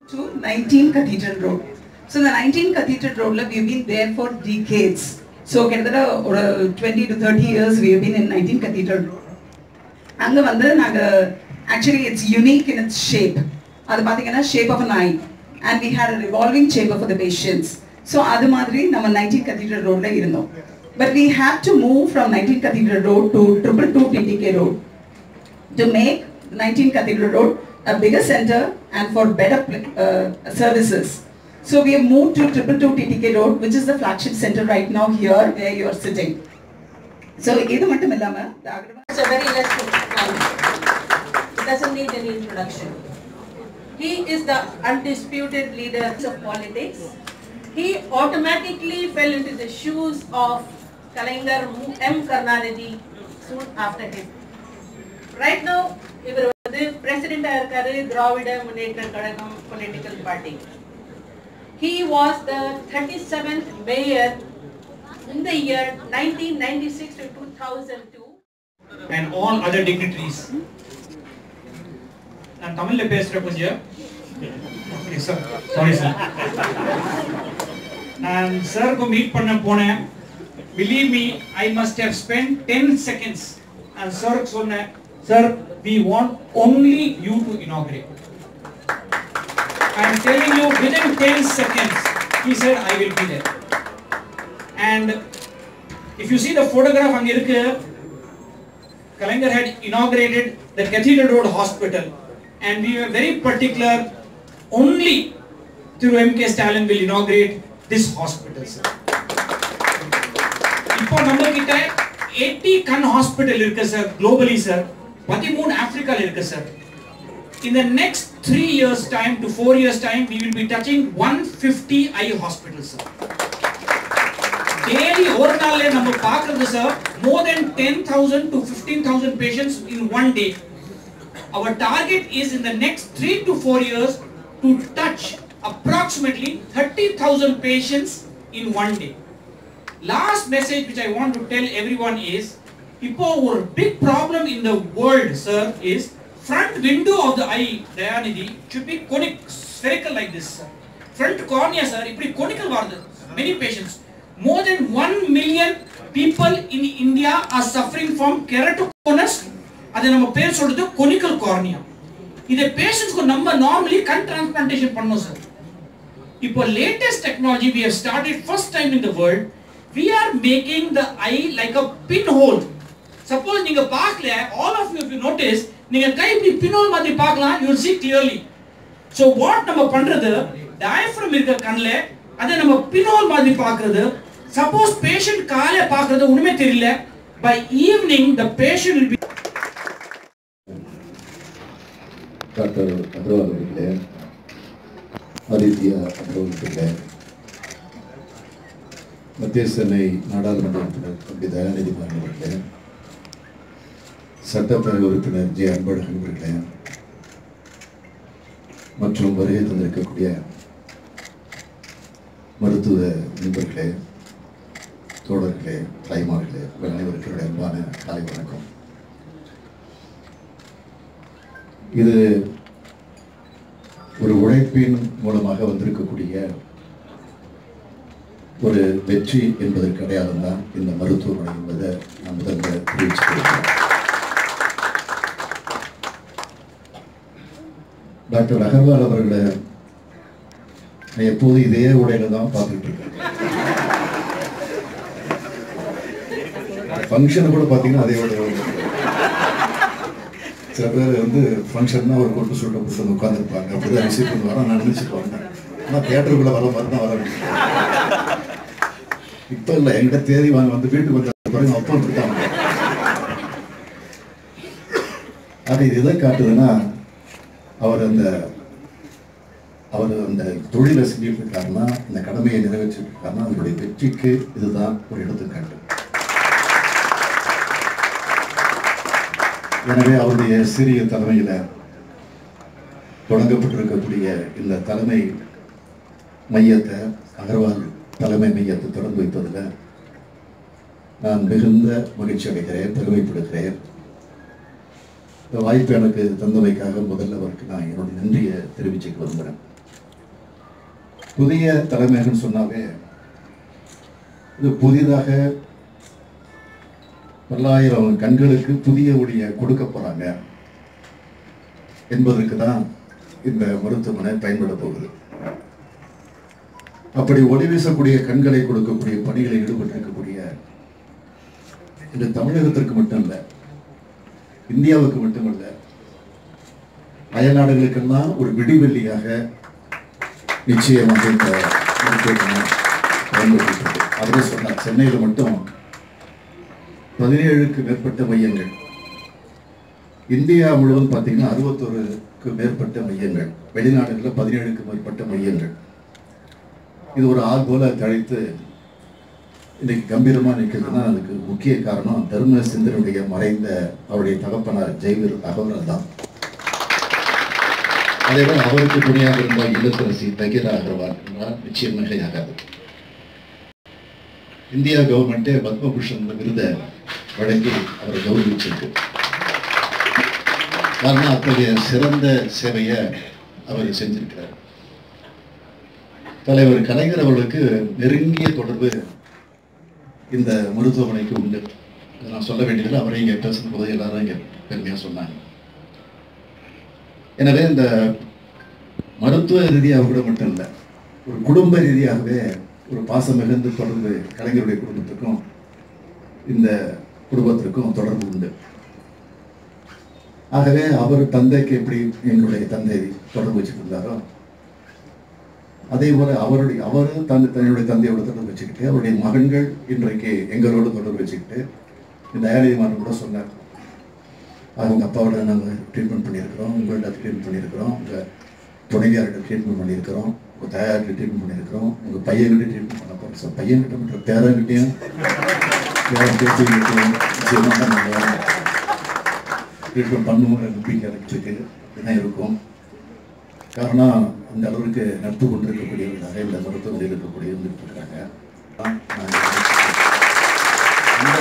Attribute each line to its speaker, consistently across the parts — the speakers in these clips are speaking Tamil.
Speaker 1: to 19 Cathedral Road. So the 19 Cathedral Road, like, we've been there for decades. So கிட்டத்தட்ட ஒரு 20 to 30 years we have been in 19 Cathedral Road. அங்க வந்து நாங்க actually it's unique in its shape. அது பாத்தீங்கன்னா shape of an eye and we had a revolving chamber for the patients. So அது மாதிரி நம்ம 19 Cathedral Roadல இருந்தோம். But we had to move from 19 Cathedral Road to 222 TTK Road to make 19 Cathedral Road a bigger center and for better uh, services. So we have moved to 222 TTK Road, which is the flagship center right now here where you are sitting. So இது மட்டும் இல்லாம the Agrawal
Speaker 2: It's a very less man. It doesn't need any introduction. He is the undisputed leader of politics. He automatically fell into the shoes of Kalangar M. Karnanidhi soon after him. Right now, இவர் வந்து பிரசிடென்டா இருக்காரு Dravida Munnetra Kazhagam political party He was the 37th mayor in the year 1996 to 2002.
Speaker 3: and all other dignitaries. நான் தமிழ்ல பேசுறேன் கொஞ்சம் சாரி சார் நான் சாருக்கு மீட் பண்ண போனேன் believe me I must have spend ten seconds நான் சாருக்கு சொன்னேன் sir we want only you to inaugurate I am telling you within 10 seconds he said I will be there and if you see the photograph அங்க இருக்கு Kalankar had inaugurated the Cathedral Road Hospital and we were very particular only through MK Stalin will inaugurate this hospital. Sir. இப்போ நம்ம கிட்ட 80 கண் ஹாஸ்பிடல் இருக்கு சார் குளோபலி சார் 13 ஆப்பிரிக்கால இருக்கு sir in the next 3 years time to 4 years time we will be touching 150 eye hospitals sir daily ஒரு நாள்ல நம்ம பார்க்கிறது sir more than 10000 to 15000 patients in one day our target is in the next 3 to 4 years to touch approximately 30000 patients in one day last message which i want to tell everyone is இப்போ ஒரு big problem in the world sir is front window of the eye Dayanidhi should be conic spherical like this sir. front cornea sir இப்படி conical வருது many patients more than 1 million people in India are suffering from keratoconus அது நம்ம பேர் சொல்றது conical cornea இதை பேஷண்ட்ஸ்க்கு நம்ம நார்மலி கண் டிரான்ஸ்பிளான்டேஷன் பண்ணோம் சார் இப்போ latest technology we have started first time in the world we are making the eye like a pinhole suppose நீங்க பார்க்கல all of you if you notice நீங்க கை இப்படி pinhole மாதிரி பார்க்கலாம் you will see clearly so what நம்ம பண்றது diaphragm இருக்க கண்ணுல அதை நம்ம pinhole மாதிரி பார்க்கிறது suppose patient காலை பார்க்கிறது ஒண்ணுமே தெரியல by evening the patient will be
Speaker 4: doctor Agarwal அவர்களே ஆதித்யா அகர்வால் அவர்களே மத்திய சென்னை நாடாளுமன்ற உறுப்பினர் தம்பி தயாநிதி மாறன் அவர்களே சட்டப்பேரவை உறுப்பினர் ஜே அன்பழகன் அவர்களே மற்றும் வருகை தந்திருக்கக்கூடிய மருத்துவ நண்பர்களே தோழர்களே தாய்மார்களே உங்கள் அனைவருக்கும் என்னுடைய அன்பான காலை வணக்கம் இது ஒரு உழைப்பின் மூலமாக வந்திருக்கக்கூடிய ஒரு வெற்றி என்பதற்கு அடையாளம் தான் இந்த மருத்துவமனை என்பதை நான் முதல்ல தெரிவிச்சுக்கிறேன் டாக்டர் அகர்வால் அவர்களை நான் எப்போதும் இதே உடையில தான் பார்த்துட்டு இருக்கேன் ஃபங்க்ஷனை கூட பார்த்தீங்கன்னா அதே உடையில வந்து சில பேர் வந்து ஃபங்க்ஷன்னா ஒரு கொட்டு சுட்ட போட்டு வந்து உட்காந்துருப்பாங்க அப்படிதான் ரிசீவ் பண்ணுவாங்க நான் நினைச்சிட்டு வந்தேன் ஆனால் தியேட்டருக்குள்ள வர மாதிரி தான் வர வேண்டியது இப்போ இல்லை என்கிட்ட தேதி வாங்க வந்து வீட்டுக்கு வந்த பிறகு அப்பா இருக்காங்க அது இது எதை காட்டுதுன்னா அவர் அந்த அவர் அந்த தொழிலை செஞ்சுட்டு இருக்காருன்னா அந்த கடமையை நிறைவேற்றிட்டு இருக்காருன்னா அவருடைய வெற்றிக்கு இதுதான் ஒரு எடுத்துக்காட்டு எனவே அவருடைய சிறிய தலைமையில் தொடங்கப்பட்டிருக்கக்கூடிய இந்த தலைமை மையத்தை அகர்வால் தலைமை மையத்தை திறந்து வைப்பதில் நான் மிகுந்த மகிழ்ச்சி அடைகிறேன் பெருமைப்படுகிறேன் இந்த வாய்ப்பு எனக்கு தந்தமைக்காக முதல்ல அவருக்கு நான் என்னுடைய நன்றியை தெரிவிச்சுக்க விரும்புகிறேன் புதிய தலைமையகன்னு சொன்னாவே இது புதிதாக பல்லாயிரம் கண்களுக்கு புதிய ஒளியை கொடுக்க போறாங்க என்பதற்கு தான் இந்த மருத்துவமனை பயன்பட போகுது அப்படி ஒளி வீசக்கூடிய கண்களை கொடுக்கக்கூடிய பணிகளில் ஈடுபட்டிருக்கக்கூடிய இந்த தமிழகத்திற்கு மட்டும் இல்லை இந்தியாவுக்கு மட்டுமல்ல அயல்நாடுகளுக்கெல்லாம் ஒரு விடிவெள்ளியாக நிச்சயமாக இந்த மருத்துவமனை பயன்படுத்திட்டு அவரே சொன்னார் சென்னையில் மட்டும் பதினேழுக்கு மேற்பட்ட மையங்கள் இந்தியா முழுவதும் பார்த்தீங்கன்னா அறுபத்தொருக்கு மேற்பட்ட மையங்கள் வெளிநாடுகளில் பதினேழுக்கு மேற்பட்ட மையங்கள் இது ஒரு ஆள் போல தழைத்து இன்னைக்கு கம்பீரமாக நிற்கிறதுனா அதுக்கு முக்கிய காரணம் தர்ம சிந்தனுடைய மறைந்த அவருடைய தகப்பனார் ஜெய்வீர் அகவரல் தான் அதேபோல் அவருக்கு துணையாக இருந்த இல்லத்தரசி தகிரா அகர்வால் என்றால் நிச்சயம் மிகையாகாது இந்தியா கவர்மெண்ட்டே பத்மபூஷன் விருதை வழங்கி அவரை கௌரவிச்சிருக்கு காரணம் அத்தகைய சிறந்த சேவையை அவர் செஞ்சிருக்கிறார் தலைவர் கலைஞர் அவர்களுக்கு நெருங்கிய தொடர்பு இந்த மருத்துவமனைக்கு உண்டு இதை நான் சொல்ல வேண்டியதில்லை அவரை இங்கே பேசும்போது எல்லாரும் இங்கே பெருமையாக சொன்னாங்க எனவே இந்த மருத்துவ ரீதியாக கூட மட்டும் இல்லை ஒரு குடும்ப ரீதியாகவே ஒரு பாசம் மிகுந்த தொடர்பு கலைஞருடைய குடும்பத்துக்கும் இந்த குடும்பத்திற்கும் தொடர்பு உண்டு ஆகவே அவர் தந்தைக்கு எப்படி எங்களுடைய தந்தை தொடர்பு வச்சுட்டு இருந்தாரோ அதே போல அவருடைய அவர் தன் தன்னுடைய தந்தையோட தொடர்பு வச்சுக்கிட்டு அவருடைய மகன்கள் இன்றைக்கு எங்களோட தொடர்பு வச்சுக்கிட்டு இந்த தயாநிதி மாறன் கூட சொன்னார் அவங்க அப்பாவோட நாங்கள் ட்ரீட்மெண்ட் பண்ணியிருக்கிறோம் உங்கள்கிட்ட ட்ரீட்மெண்ட் பண்ணியிருக்கிறோம் உங்கள் துணைவியார்கிட்ட ட்ரீட்மெண்ட் பண்ணியிருக்கிறோம் உங்கள் தாயார்கிட்ட ட்ரீட்மெண்ட் பண்ணியிருக்கிறோம் உங்கள் பையன்கிட்ட ட்ரீட்மெண்ட் பண்ண போகிறோம் சார் பையன்கிட்ட மட்டும் பேரங்கிட்டையும் பேரங்கிட்டையும் நிச்சயமாக நாங்கள் ட்ரீட்மெண்ட் பண்ணுவோங்கிற நம்பிக்கை எனக்கு இருக்கு என்ன இருக்கும் காரணம் அந்த அளவுக்கு நட்பு கொண்டிருக்கக்கூடியவர்களாக இந்த மருத்துவமனையில் இருக்கக்கூடியவங்க இருக்காங்க அந்த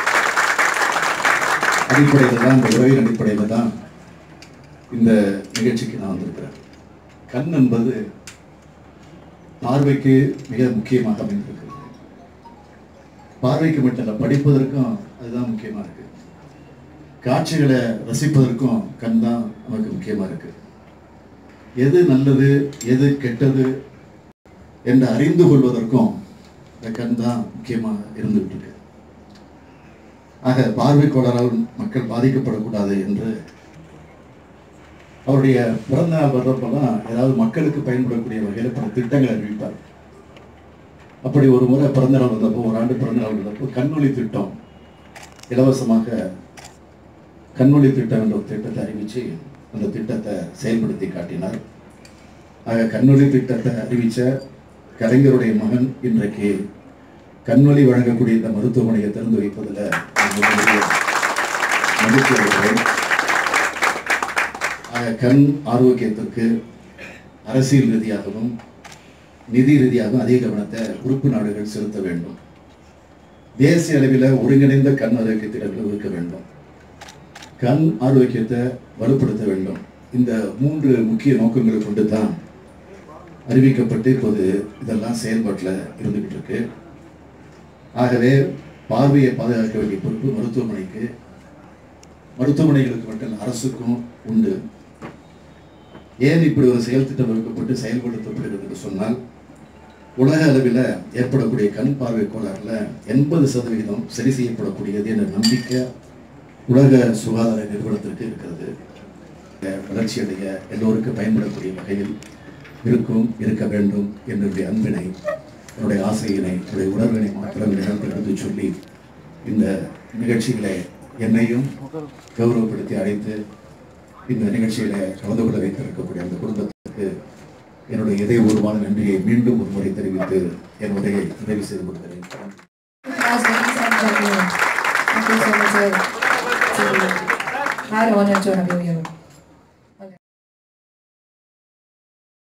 Speaker 4: அடிப்படையில் தான் இந்த உறவின் அடிப்படையில் தான் இந்த நிகழ்ச்சிக்கு நான் வந்திருக்கிறேன் கண் என்பது பார்வைக்கு மிக முக்கியமாக அமைந்திருக்கிறது பார்வைக்கு மட்டும் இல்லை படிப்பதற்கும் அதுதான் முக்கியமாக இருக்கு காட்சிகளை ரசிப்பதற்கும் கண் தான் நமக்கு முக்கியமாக இருக்கு எது நல்லது எது கெட்டது என்று அறிந்து கொள்வதற்கும் இந்த கண் தான் முக்கியமாக இருந்துகிட்டு இருக்கு ஆக பார்வை கோளாறால் மக்கள் பாதிக்கப்படக்கூடாது என்று அவருடைய பிறந்த நாள் வர்றப்பெல்லாம் ஏதாவது மக்களுக்கு பயன்படக்கூடிய வகையில் பல திட்டங்களை அறிவிப்பார் அப்படி ஒரு முறை பிறந்த நாள் வந்தப்போ ஒரு ஆண்டு பிறந்த நாள் வந்தப்போ கண்ணொளி திட்டம் இலவசமாக கண்ணொளி திட்டம் என்ற ஒரு திட்டத்தை அறிவித்து அந்த திட்டத்தை செயல்படுத்தி காட்டினார் ஆக கண்ணொளி திட்டத்தை அறிவித்த கலைஞருடைய மகன் இன்றைக்கு கண்வழி வழங்கக்கூடிய இந்த மருத்துவமனையை திறந்து வைப்பதில் நான் மிகப்பெரிய மகிழ்ச்சி அடைகிறேன் ஆக கண் ஆரோக்கியத்திற்கு அரசியல் ரீதியாகவும் நிதி ரீதியாகவும் அதிக கவனத்தை உறுப்பு நாடுகள் செலுத்த வேண்டும் தேசிய அளவில் ஒருங்கிணைந்த கண் ஆரோக்கிய திட்டங்கள் இருக்க வேண்டும் கண் ஆரோக்கியத்தை வலுப்படுத்த வேண்டும் இந்த மூன்று முக்கிய நோக்கங்களை கொண்டு தான் அறிவிக்கப்பட்டு இப்போது இதெல்லாம் செயல்பாட்டில் இருந்துகிட்டு இருக்கு ஆகவே பார்வையை பாதுகாக்க வேண்டிய பொறுப்பு மருத்துவமனைக்கு மருத்துவமனைகளுக்கு மட்டும் இல்ல, அரசுக்கும் உண்டு ஏன் இப்படி ஒரு செயல் திட்டம் வகுக்கப்பட்டு செயல்படுத்தப்படுகிறது என்று சொன்னால் உலக அளவில் ஏற்படக்கூடிய கண் பார்வை கோளாறுல எண்பது சதவிகிதம் சரி செய்யப்படக்கூடியது என்ற நம்பிக்கை உலக சுகாதார நிறுவனத்திற்கு இருக்கிறது வளர்ச்சி அடைய எல்லோருக்கும் பயன்படக்கூடிய வகையில் இருக்கும் இருக்க வேண்டும் என்னுடைய அன்பினை என்னுடைய ஆசையினை என்னுடைய உணர்வினை மாத்திரம் இந்த நேரத்தில் எடுத்து சொல்லி இந்த நிகழ்ச்சிகளை என்னையும் கௌரவப்படுத்தி அழைத்து இந்த நிகழ்ச்சியில கலந்து கொள்ள வைத்திருக்கக்கூடிய அந்த குடும்பத்துக்கு என்னுடைய இதயபூர்வமான நன்றியை மீண்டும் ஒரு முறை தெரிவித்து என் உரையை நிறைவு செய்து கொள்கிறேன்
Speaker 5: Guys, ladies and gentlemen, thank you so much. sir. I had the honor to have you here.